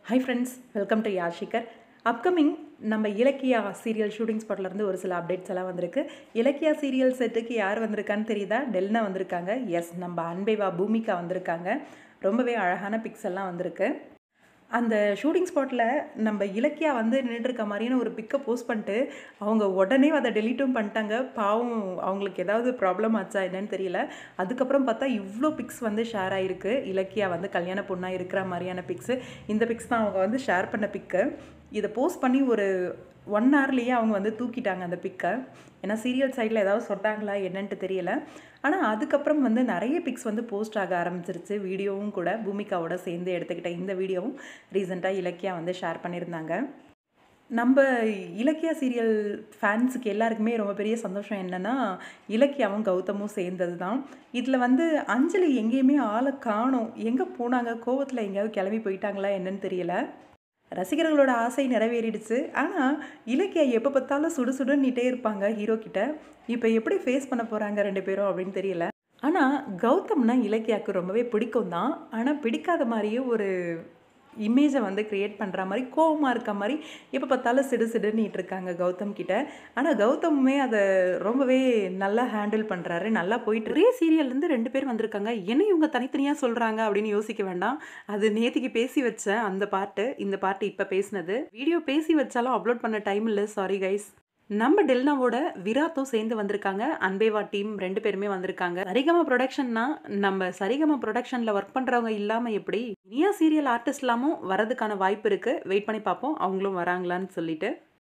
high friends welcome to யாஷிகர் upcoming நம்ம Ilakkiya serial shooting ஸ்பாட்லேருந்து ஒரு சில அப்டேட்ஸ் எல்லாம் வந்திருக்கு இலக்கியா சீரியல் செட்டுக்கு யார் வந்திருக்கான்னு தெரியுதா டெல்னா வந்திருக்காங்க எஸ் நம்ம அன்பேவா பூமிகா வந்திருக்காங்க ரொம்பவே அழகான பிக்ஸ் எல்லாம் வந்திருக்கு அந்த ஷூட்டிங் ஸ்பாட்டில் நம்ம இலக்கியா வந்து நின்றுருக்க மாதிரியான ஒரு பிக்கை போஸ்ட் பண்ணிட்டு அவங்க உடனே அதை டெலீட்டும் பண்ணிட்டாங்க பாவம் அவங்களுக்கு ஏதாவது ப்ராப்ளம் ஆச்சா என்னன்னு தெரியல அதுக்கப்புறம் பார்த்தா இவ்வளோ பிக்ஸ் வந்து ஷேர் ஆகிருக்கு இலக்கியா வந்து கல்யாண பொண்ணாக இருக்கிற மாதிரியான பிக்ஸு இந்த பிக்ஸ் தான் அவங்க வந்து ஷேர் பண்ண பிக்கு இதை போஸ்ட் பண்ணி ஒரு ஒன் ஹவர்லேயே அவங்க வந்து தூக்கிட்டாங்க அந்த பிக்கை ஏன்னா சீரியல் சைடில் ஏதாவது சொன்னாங்களா என்னன்ட்டு தெரியல ஆனால் அதுக்கப்புறம் வந்து நிறைய பிக்ஸ் வந்து போஸ்ட் ஆக ஆரம்பிச்சிருச்சு வீடியோவும் கூட பூமிகாவோட சேர்ந்து எடுத்துக்கிட்ட இந்த வீடியோவும் ரீசெண்டாக இலக்கியா வந்து ஷேர் பண்ணியிருந்தாங்க நம்ம இலக்கியா சீரியல் ஃபேன்ஸுக்கு எல்லாருக்குமே ரொம்ப பெரிய சந்தோஷம் என்னென்னா இலக்கியாவும் கௌதமும் சேர்ந்தது தான் இதில் வந்து அஞ்சலி எங்கேயுமே ஆளை காணும் எங்கே போனாங்க கோவத்தில் எங்கேயாவது கிளம்பி போயிட்டாங்களா என்னன்னு தெரியல ரசிகர்களோட ஆசை நிறைவேறிடுச்சு ஆனால் இலக்கியா எப்போ பார்த்தாலும் சுடு சுடுன்னுட்டே இருப்பாங்க ஹீரோ கிட்ட இப்போ எப்படி ஃபேஸ் பண்ண போகிறாங்க ரெண்டு பேரும் அப்படின்னு தெரியல ஆனால் கௌதம்னா இலக்கியாவுக்கு ரொம்பவே பிடிக்கும் தான் ஆனால் பிடிக்காத மாதிரியே ஒரு இமேஜை வந்து க்ரியேட் பண்ணுற மாதிரி கோவமாக இருக்க மாதிரி எப்போ பார்த்தாலும் சிடு சிடுன்னிட்டு இருக்காங்க கௌதம் கிட்ட ஆனால் கௌதமுமே அதை ரொம்பவே நல்லா ஹேண்டில் பண்ணுறாரு நல்லா போயிட்டு ஒரே சீரியல்லேருந்து ரெண்டு பேர் வந்திருக்காங்க என்ன இவங்க தனித்தனியாக சொல்கிறாங்க அப்படின்னு யோசிக்க வேண்டாம் அது நேத்திக்கு பேசி வச்சேன் அந்த பாட்டு இந்த பாட்டு இப்போ பேசினது வீடியோ பேசி வச்சாலும் அப்லோட் பண்ண டைம் இல்லை சாரி கைஸ் நம்ம டெல்னாவோட விராத்தும் சேர்ந்து வந்திருக்காங்க அன்பேவா டீம் ரெண்டு பேருமே வந்திருக்காங்க சரிகம ப்ரொடக்ஷன்னா நம்ம சரிகம ப்ரொடக்ஷனில் ஒர்க் பண்ணுறவங்க இல்லாமல் எப்படி இனியா சீரியல் ஆர்டிஸ்ட் இல்லாமல் வரதுக்கான வாய்ப்பு இருக்குது வெயிட் பண்ணி பார்ப்போம் அவங்களும் வராங்களான்னு சொல்லிட்டு